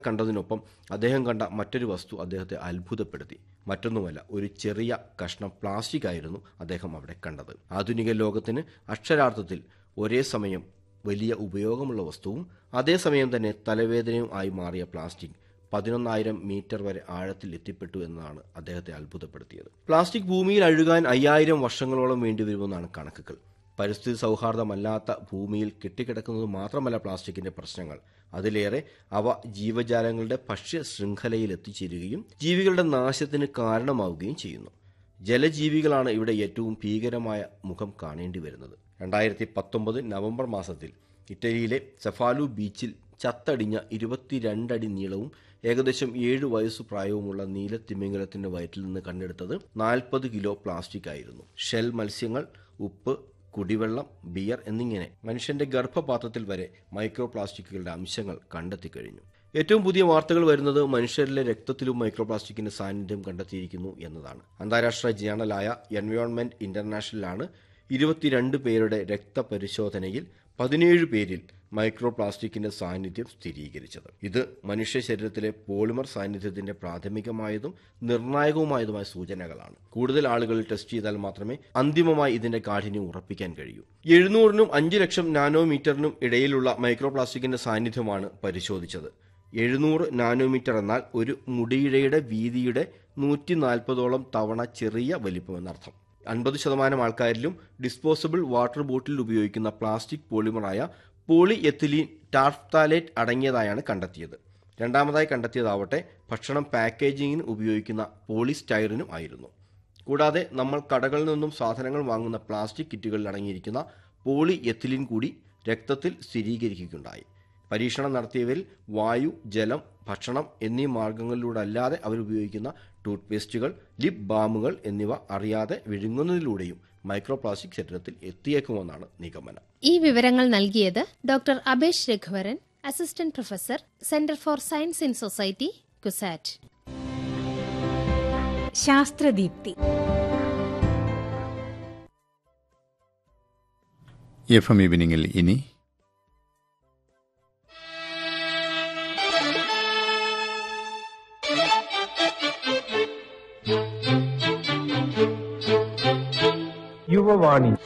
കണ്ടതിനൊപ്പം അദ്ദേഹം കണ്ട മറ്റൊരു വസ്തു അദ്ദേഹത്തെ അത്ഭുതപ്പെടുത്തി മറ്റൊന്നുമല്ല ഒരു ചെറിയ കഷ്ണം പ്ലാസ്റ്റിക് ആയിരുന്നു അദ്ദേഹം അവിടെ കണ്ടത് ആധുനിക ലോകത്തിന് അക്ഷരാർത്ഥത്തിൽ ഒരേ സമയം വലിയ ഉപയോഗമുള്ള വസ്തുവും അതേസമയം തന്നെ തലവേദനയും ആയി മാറിയ പ്ലാസ്റ്റിക് പതിനൊന്നായിരം മീറ്റർ വരെ ആഴത്തിൽ എത്തിപ്പെട്ടു എന്നതാണ് അദ്ദേഹത്തെ അത്ഭുതപ്പെടുത്തിയത് പ്ലാസ്റ്റിക് ഭൂമിയിൽ അഴുകാൻ അയ്യായിരം വർഷങ്ങളോളം വേണ്ടിവരുമെന്നാണ് കണക്കുകൾ പരിസ്ഥിതി സൗഹാർദ്ദമല്ലാത്ത ഭൂമിയിൽ കെട്ടിക്കിടക്കുന്നത് മാത്രമല്ല പ്ലാസ്റ്റിക്കിന്റെ പ്രശ്നങ്ങൾ അതിലേറെ അവ ജീവജാലങ്ങളുടെ ഭക്ഷ്യ ശൃംഖലയിൽ എത്തിച്ചേരുകയും ജീവികളുടെ നാശത്തിന് കാരണമാവുകയും ചെയ്യുന്നു ജലജീവികളാണ് ഇവിടെ ഏറ്റവും ഭീകരമായ മുഖം കാണേണ്ടി വരുന്നത് രണ്ടായിരത്തി പത്തൊമ്പത് നവംബർ മാസത്തിൽ ഇറ്റലിയിലെ സെഫാലു ബീച്ചിൽ ചത്തടിഞ്ഞ ഇരുപത്തിരണ്ടടി നീളവും ഏകദേശം ഏഴ് വയസ്സു പ്രായവുമുള്ള നീലത്തിമിംഗലത്തിന്റെ വയറ്റിൽ നിന്ന് കണ്ടെടുത്തത് നാൽപ്പത് കിലോ പ്ലാസ്റ്റിക് ആയിരുന്നു ഷെൽ മത്സ്യങ്ങൾ ഉപ്പ് കുടിവെള്ളം ബിയർ എന്നിങ്ങനെ മനുഷ്യന്റെ ഗർഭപാത്രത്തിൽ വരെ മൈക്രോ പ്ലാസ്റ്റിക്കുകളുടെ അംശങ്ങൾ കണ്ടെത്തിക്കഴിഞ്ഞു ഏറ്റവും പുതിയ വാർത്തകൾ വരുന്നത് മനുഷ്യരിലെ രക്തത്തിലും മൈക്രോ പ്ലാസ്റ്റിക്കിന്റെ സാന്നിധ്യം കണ്ടെത്തിയിരിക്കുന്നു എന്നതാണ് അന്താരാഷ്ട്ര ജേണലായ എൻവയോൺമെന്റ് ഇന്റർനാഷണലാണ് ഇരുപത്തിരണ്ട് പേരുടെ രക്തപരിശോധനയിൽ പതിനേഴ് പേരിൽ മൈക്രോ പ്ലാസ്റ്റിക്കിന്റെ സാന്നിധ്യം സ്ഥിരീകരിച്ചത് ഇത് മനുഷ്യ ശരീരത്തിലെ പോളിമർ സാന്നിധ്യത്തിന്റെ പ്രാഥമികമായതും നിർണായകവുമായതുമായ സൂചനകളാണ് കൂടുതൽ ആളുകൾ ടെസ്റ്റ് ചെയ്താൽ മാത്രമേ അന്തിമമായി ഇതിന്റെ കാഠിന്യം ഉറപ്പിക്കാൻ കഴിയൂ എഴുന്നൂറിനും അഞ്ച് ലക്ഷം നാനോമീറ്ററിനും ഇടയിലുള്ള മൈക്രോ പ്ലാസ്റ്റിക്കിന്റെ സാന്നിധ്യമാണ് പരിശോധിച്ചത് എഴുന്നൂറ് നാനോമീറ്റർ എന്നാൽ ഒരു മുടിയിഴയുടെ വീതിയുടെ നൂറ്റി നാൽപ്പതോളം തവണ ചെറിയ വലിപ്പമെന്നർത്ഥം അൻപത് ശതമാനം ആൾക്കാരിലും ഡിസ്പോസബിൾ വാട്ടർ ബോട്ടിൽ ഉപയോഗിക്കുന്ന പ്ലാസ്റ്റിക് പോളിമറായ പോളി എത്തിലീൻ ടാർഫ്താലേറ്റ് അടങ്ങിയതായാണ് കണ്ടെത്തിയത് രണ്ടാമതായി കണ്ടെത്തിയതാവട്ടെ ഭക്ഷണം പാക്കേജിങ്ങിന് ഉപയോഗിക്കുന്ന പോളിസ്റ്റൈറിനും ആയിരുന്നു കൂടാതെ നമ്മൾ കടകളിൽ നിന്നും സാധനങ്ങൾ വാങ്ങുന്ന പ്ലാസ്റ്റിക് കിറ്റുകളിൽ അടങ്ങിയിരിക്കുന്ന പോളി എത്തിലിൻ കൂടി രക്തത്തിൽ സ്ഥിരീകരിക്കുകയുണ്ടായി പരീക്ഷണം നടത്തിയവരിൽ വായു ജലം ഭക്ഷണം എന്നീ മാർഗങ്ങളിലൂടെ അല്ലാതെ അവരുപയോഗിക്കുന്ന ടൂത്ത് പേസ്റ്റുകൾ ലിപ് ബാമുകൾ എന്നിവ അറിയാതെ വിഴുങ്ങുന്നതിലൂടെയും മൈക്രോ പ്ലാസ്റ്റിക് ശരീരത്തിൽ എത്തിയേക്കുമെന്നാണ് നിഗമനം ഈ വിവരങ്ങൾ നൽകിയത് doctor Abesh Raghuvaran assistant professor centre for science in society CUSAT Sasthradeepthi F M ഈവനിങ്ങിൽ ഇനി യുവവാണി